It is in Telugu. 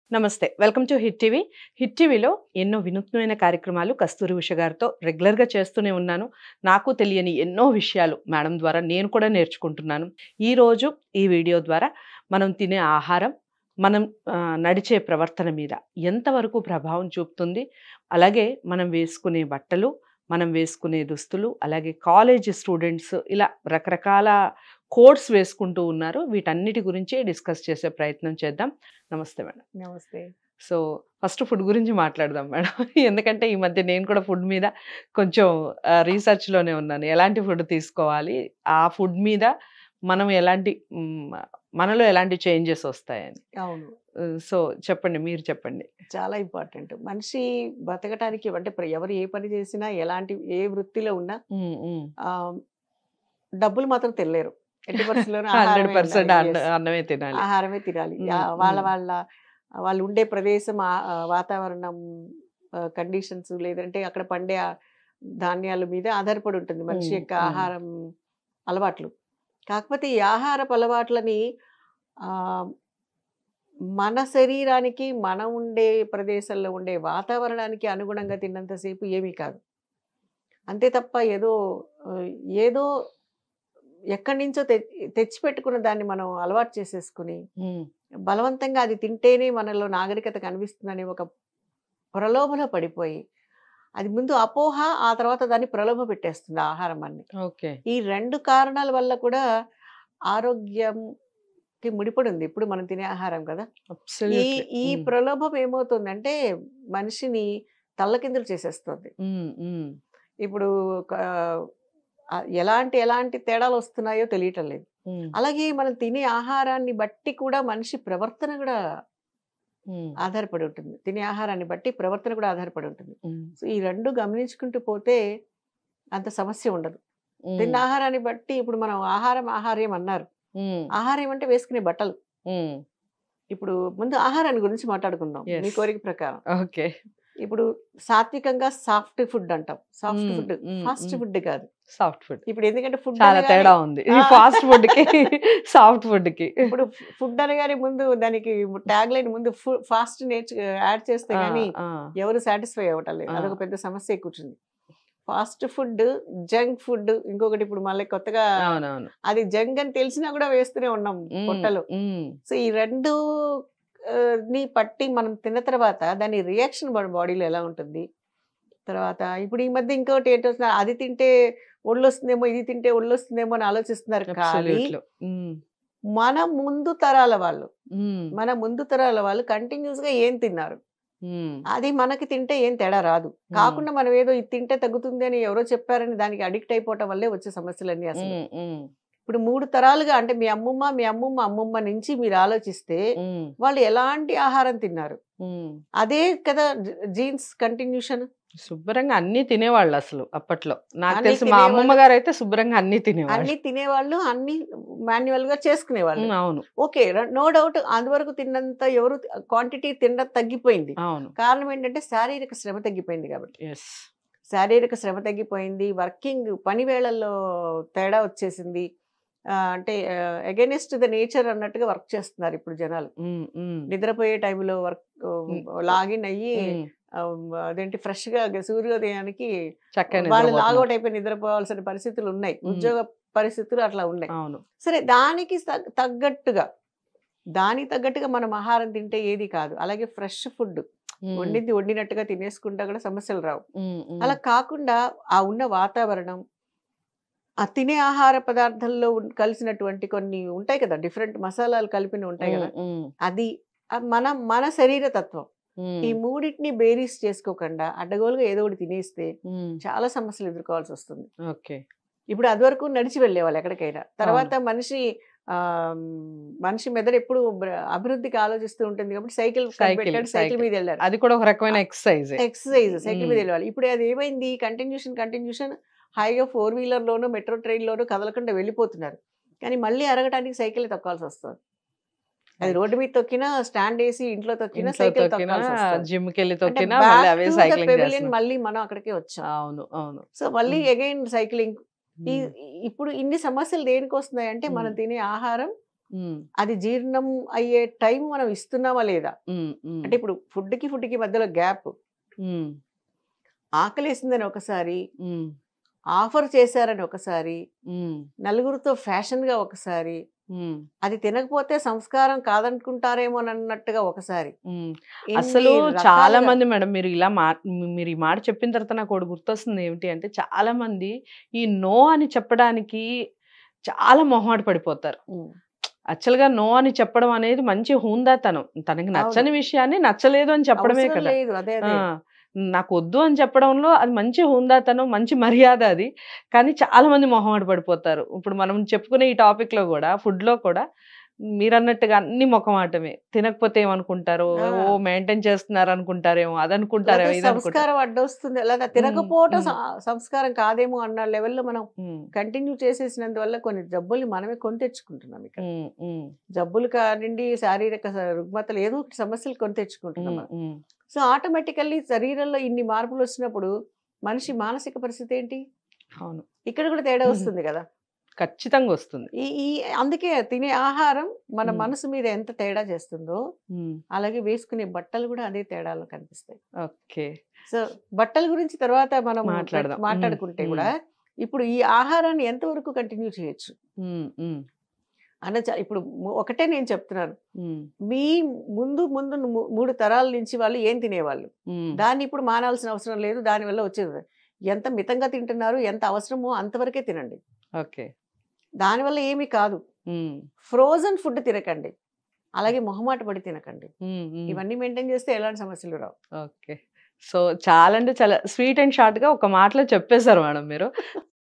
నమస్తే welcome to hit TV hit టీవీలో ఎన్నో వినూత్నమైన కార్యక్రమాలు కస్తూరి ఉష గారితో రెగ్యులర్గా చేస్తూనే ఉన్నాను నాకు తెలియని ఎన్నో విషయాలు మేడం ద్వారా నేను కూడా నేర్చుకుంటున్నాను ఈరోజు ఈ వీడియో ద్వారా మనం తినే ఆహారం మనం ఆ, నడిచే ప్రవర్తన మీద ఎంతవరకు ప్రభావం చూపుతుంది అలాగే మనం వేసుకునే బట్టలు మనం వేసుకునే దుస్తులు అలాగే కాలేజ్ స్టూడెంట్స్ ఇలా రకరకాల కోడ్స్ వేసుకుంటూ ఉన్నారు వీటన్నిటి గురించి డిస్కస్ చేసే ప్రయత్నం చేద్దాం నమస్తే మేడం నమస్తే సో ఫస్ట్ ఫుడ్ గురించి మాట్లాడదాం మేడం ఎందుకంటే ఈ మధ్య నేను కూడా ఫుడ్ మీద కొంచెం ఆ, రీసెర్చ్లోనే ఉన్నాను ఎలాంటి ఫుడ్ తీసుకోవాలి ఆ ఫుడ్ మీద మనం ఎలాంటి మ్, మనలో ఎలాంటి చేంజెస్ వస్తాయని అవును ఆ, సో చెప్పండి మీరు చెప్పండి చాలా ఇంపార్టెంట్ మనిషి బతకటానికి అంటే ప్ర- ఎవరు ఏ పని చేసినా ఎలాంటి ఏ వృత్తిలో ఉన్నా మ్, మ్. ఆ, డబ్బులు మాత్రం తెలియరు ఎట్టి పరిస్థితుల్లోనూ హండ్రెడ్ ఆహారమే పర్సెంట్ ఉండాలి. Yes. అన్నమే తినాలి ఆహారమే తినాలి మ్మ్, ఆ, వాళ్ళ మ్మ్. వాళ్ళ వాళ్ళు ఉండే ప్రదేశం ఆ- ఆ వాతావరణం కండిషన్స్ లేదంటే అక్కడ పండే ఆ ధాన్యాల మీద ఆధారపడి ఉంటుంది మనిషి మ్మ్, యొక్క మ్మ్. ఆహారం అలవాట్లు కాకపోతే ఈ ఆహారపు అలవాట్లని ఆ, మన శరీరానికి మనం ఉండే ప్రదేశంలో ఉండే వాతావరణానికి అనుగుణంగా తిన్నంతసేపు ఏమీ కాదు అంతే తప్ప ఏదో ఆ, ఏదో ఎక్కడి నుంచో తె తెచ్చిపెట్టుకున్న దాన్ని మనం అలవాటు చేసేసుకుని మ్, బలవంతంగా అది తింటేనే మనలో నాగరికత కనిపిస్తుందని ఒక ప్రలోభలో పడిపోయి అది ముందు అపోహ ఆ తర్వాత దాన్ని ప్రలోభ పెట్టేస్తుంది ఆ ఆహారం అన్ని ఓకే ఈ రెండు కారణాల వల్ల కూడా ఆరోగ్యంకి ముడిపడి ఉంది ఇప్పుడు మనం తినే ఆహారం కదా ఈ Absolutely. ఈ మ్, ప్రలోభం ఏమవుతుందంటే మనిషిని తల్లకిందులు చేసేస్తుంది మ్, మ్, ఇప్పుడు ఒక- ఆ, ఎలాంటి ఎలాంటి తేడాలు వస్తున్నాయో తెలియటం లేదు మ్, అలాగే మనం తినే ఆహారాన్ని బట్టి కూడా మనిషి ప్రవర్తన కూడా మ్, ఆధారపడి ఉంటుంది తినే ఆహారాన్ని బట్టి ప్రవర్తన కూడా ఆధారపడి ఉంటుంది మ్, సో ఈ రెండు గమనించుకుంటూ పోతే అంత సమస్య ఉండదు మ్, తిన్న ఆహారాన్ని బట్టి ఇప్పుడు మనం ఆహారం ఆహార్యం అన్నారు మ్, ఆహారం అంటే వేసుకునే బట్టలు మ్. ఇప్పుడు ముందు ఆహారాన్ని గురించి మాట్లాడుకుందాం Yes. మీ కోరిక ప్రకారం ఓకే ఇప్పుడు సాత్వికంగా సాఫ్ట్ ఫుడ్ అంటాం soft hmm, food hmm, fast hmm. Food కాదు సాఫ్ట్ ఫుడ్ ఇప్పుడు ఎందుకంటే ఫుడ్ చాలా తేడా ఉంది ఈ ఆ. ఫాస్ట్ ఫుడ్ కి సాఫ్ట్ ఫుడ్ కి ఇప్పుడు ఫుడ్ అనగానే ముందు దానికి ట్యాగ్ లైన్ ముందు ఫాస్ట్ నేర్చు యాడ్ చేస్తే ఆ, గానీ ఆ, ఎవరు సాటిస్ఫై అవ్వటం లేదు ఆ. అదొక పెద్ద సమస్య కూర్చుంది ఫాస్ట్ ఫుడ్ జంక్ ఫుడ్ ఇంకొకటి ఇప్పుడు మళ్ళీ కొత్తగా అవునవును అది జంక్ అని తెలిసినా కూడా వేస్తూనే ఉన్నాం మ్, పొట్టలో మ్, సో ఈ రెండు ఆ, ని పట్టి మనం తిన్న తర్వాత దాని రియాక్షన్ మన బాడీలో ఎలా ఉంటుంది తర్వాత ఇప్పుడు ఈ మధ్య ఇంకోటి ఏంటో అది తింటే ఒళ్ళు వస్తుందేమో ఇది తింటే ఒళ్ళు వస్తుందేమో అని ఆలోచిస్తున్నారు కానీ absolutely. మ్, మన ముందు తరాల వాళ్ళు మ్, మన ముందు తరాల వాళ్ళు కంటిన్యూస్ గా ఏం తిన్నారు మ్, అది మనకి తింటే ఏం తేడా రాదు కాకుండా మనం ఏదో ఇది తింటే తగ్గుతుంది అని ఎవరో చెప్పారని దానికి అడిక్ట్ అయిపోవటం వల్లే వచ్చే సమస్యలన్నీ అసలు మ్, మ్, ఇప్పుడు మూడు తరాలుగా అంటే మీ అమ్మమ్మ మీ అమ్మమ్మ అమ్మమ్మ నుంచి మీరు ఆలోచిస్తే మ్, వాళ్ళు ఎలాంటి ఆహారం తిన్నారు మ్. అదే కదా జీన్స్ కంటిన్యూషన్ శుభ్రంగా అన్ని తినేవాళ్ళు అసలు అప్పట్లో నాకు అన్ని తెలిసి మా అమ్మమ్మ తినేవాళ్ళు. గారు అయితే శుభ్రంగా అన్ని తినేవాళ్ళు అన్ని తినేవాళ్ళు అన్ని మాన్యువల్ గా చేసుకునేవాళ్ళు మ్, అవును ఓకే నో డౌట్ అంతవరకు తిన్నంత ఎవరు క్వాంటిటీ తినడం తగ్గిపోయింది అవును కారణం ఏంటంటే శారీరక శ్రమ తగ్గిపోయింది కాబట్టి ఎస్ శారీరక శ్రమ తగ్గిపోయింది వర్కింగ్ పని వేళల్లో తేడా వచ్చేసింది ఆ, అంటే అగెనిస్ట్ ద నేచర్ అన్నట్టుగా వర్క్ చేస్తున్నారు ఇప్పుడు జనాలు నిద్రపోయే టైంలో వర్క్ Mm. లాగిన్ అయ్యి ఆ, అదేంటి ఫ్రెష్ గా సూర్యోదయానికి చక్కగా వాళ్ళు నిద్రపోతున్నారు. లాగౌట్ అయిపోయి నిద్రపోవాల్సిన పరిస్థితులు ఉన్నాయి Mm. ఉద్యోగ పరిస్థితులు అట్లా ఉన్నాయి అవును సరే దానికి తగ్- తగ్గట్టుగా దానికి తగ్గట్టుగా మనం ఆహారం తింటే ఏది కాదు అలాగే ఫ్రెష్ ఫుడ్ మ్, వండింది వండినట్టుగా తినేసుకుంటా కూడా సమస్యలు రావు మ్, మ్, అలా కాకుండా ఆ ఉన్న వాతావరణం ఆ తినే ఆహార పదార్థాల్లో ఉన్- కలిసినటువంటి కొన్ని ఉంటాయి కదా డిఫరెంట్ మసాలాలు కలిపిన ఉంటాయి కదా మ్, మ్, అది ఆ మన మన శరీర తత్వం మ్, ఈ మూడింటిని బేరీస్ చేసుకోకుండా అడ్డగోలుగా ఏదో ఒకటి తినేస్తే మ్, చాలా సమస్యలు ఎదుర్కోవాల్సి వస్తుంది ఓకే ఇప్పుడు అది వరకు నడిచి వెళ్ళేవాళ్ళు ఎక్కడికైనా తర్వాత మనిషి ఆ మనిషి మెదడు ఎప్పుడు బ్ర- అభివృద్ధికి ఆలోచిస్తూ ఉంటుంది కాబట్టి సైకిల్ Cycle, పెట్టాడు సైకిల్ cycle. మీద వెళ్ళారు అది కూడా ఒక రకమైన ఎక్సర్సైజ్ ఎక్సర్సైజ్ సైకిల్ మీద మ్మ్. వెళ్ళాలి ఇప్పుడు అది ఏమైంది కంటిన్యూషన్ కంటిన్యూషన్ హాయిగా ఫోర్ వీలర్ లోను మెట్రో ట్రైన్ లోను కదలకుండా వెళ్ళిపోతున్నారు కానీ మళ్ళీ అరగటానికి సైకిల్ తొక్కాల్సి వస్తుంది అది రోడ్డు మీద తొక్కినా స్టాండ్ వేసి ఇంట్లో తొక్కినా ఇంట్లో సైకిల్ తొక్కినా తొక్కాల్సి వస్తుంది జిమ్ కి వెళ్ళి అంటే తొక్కినా back మళ్ళీ అవే to the సైక్లింగ్ pavilion చేస్తున్నాం మళ్ళీ మనం అక్కడికే వచ్చాం అవును అవును సో మళ్ళీ మ్మ్. అగైన్ సైక్లింగ్ ఈ మ్, ఇప్పుడు ఇన్ని సమస్యలు దేనికి వస్తున్నాయి అంటే మనం మ్మ్. తినే ఆహారం ఉమ్, అది జీర్ణం అయ్యే టైం మనం ఇస్తున్నామా లేదా ఉమ్, ఉమ్, అంటే ఇప్పుడు ఫుడ్కి ఫుడ్కి మధ్యలో గ్యాప్ ఉమ్, ఆకలేసిందని ఒకసారి ఉమ్, ఆఫర్ చేశారని ఒకసారి ఉమ్, నలుగురితో ఫ్యాషన్గా ఒకసారి ఉమ్, అది తినకపోతే సంస్కారం కాదనుకుంటారేమో అన్నట్టుగా ఒకసారి ఉమ్. ఎన్ని అసలు రకాలుగా- చాలా మంది మేడం మీరు ఇలా మా మీరు ఈ మాట చెప్పిన తర్వాత నాకు ఒకటి గుర్తొస్తుంది ఏమిటి అంటే చాలా మంది ఈ నో అని చెప్పడానికి చాలా మొహమాట పడిపోతారు ఉమ్, యాక్చువల్గా నో అని చెప్పడం అనేది మంచి హుందాతనం తనకి నచ్చని విషయాన్ని నచ్చలేదు అని చెప్పడమే అవసరం కదా లేదు అదే ఆ, అదే నాకు వద్దు అని చెప్పడంలో అది మంచి హుందాతనం మంచి మర్యాద అది కానీ చాలా మంది మొహమాట పడిపోతారు ఇప్పుడు మనం చెప్పుకునే ఈ టాపిక్ లో కూడా ఫుడ్ లో కూడా మీరు అన్నట్టుగా అన్ని మొఖమాటమే తినకపోతే ఏమనుకుంటారో ఆ. ఓ మెయింటైన్ చేస్తున్నారు అనుకుంటారేమో అది అనుకుంటారేమో లేకపోతే ఇది అనుకుంటారు సంస్కారం అడ్డొస్తుంది లేదా తినకపోవటం ఉమ్. స- సంస్కారం కాదేమో అన్న లెవెల్లో మనం ఉమ్, కంటిన్యూ చేసేసినందువల్ల కొన్ని జబ్బుల్ని మనమే కొని తెచ్చుకుంటున్నాం ఇక్కడ ఉమ్, ఉమ్, జబ్బులు కానివ్వండి శారీరక స- రుగ్మతలు ఏదో ఒకటి సమస్యలు కొని తెచ్చుకుంటున్నాం ఉమ్, మనం. ఉమ్. సో ఆటోమేటికల్లీ శరీరంలో ఇన్ని మార్పులు వచ్చినప్పుడు మనిషి మానసిక పరిస్థితి ఏంటి అవును ఇక్కడ కూడా తేడా ఉమ్. వస్తుంది కదా ఖచ్చితంగా వస్తుంది ఈ ఈ అందుకే తినే ఆహారం మన ఉమ్. మనసు మీద ఎంత తేడా చేస్తుందో ఉమ్, అలాగే వేసుకునే బట్టలు కూడా అదే తేడాలో కనిపిస్తాయి ఓకే సో బట్టల గురించి తర్వాత మనం మాట్లాడదాం. మాట్లాడుకుంటే ఉమ్, కూడా ఇప్పుడు ఈ ఆహారాన్ని ఎంతవరకు కంటిన్యూ చేయొచ్చు ఉమ్, ఉమ్, అన్న చ- ఇప్పుడు ము- ఒకటే నేను చెప్తున్నాను ఉమ్, మీ ముందు ముందు ము- మూడు తరాల నుంచి వాళ్ళు ఏం తినేవాళ్ళు ఉమ్, దాన్ని ఇప్పుడు మానాల్సిన అవసరం లేదు దానివల్ల వచ్చేది ఎంత మితంగా తింటున్నారు ఎంత అవసరమో అంతవరకే తినండి ఓకే దానివల్ల ఏమీ కాదు ఉమ్, ఫ్రోజన్ ఫుడ్ తినకండి అలాగే మొహమాట పడి తినకండి ఉమ్, ఉమ్. ఇవన్నీ మెయింటైన్ చేస్తే ఎలాంటి సమస్యలు రావు ఓకే సో చాలా అంటే చాలా స్వీట్ అండ్ షార్ట్ గా ఒక మాటలో చెప్పేశారు మేడం మీరు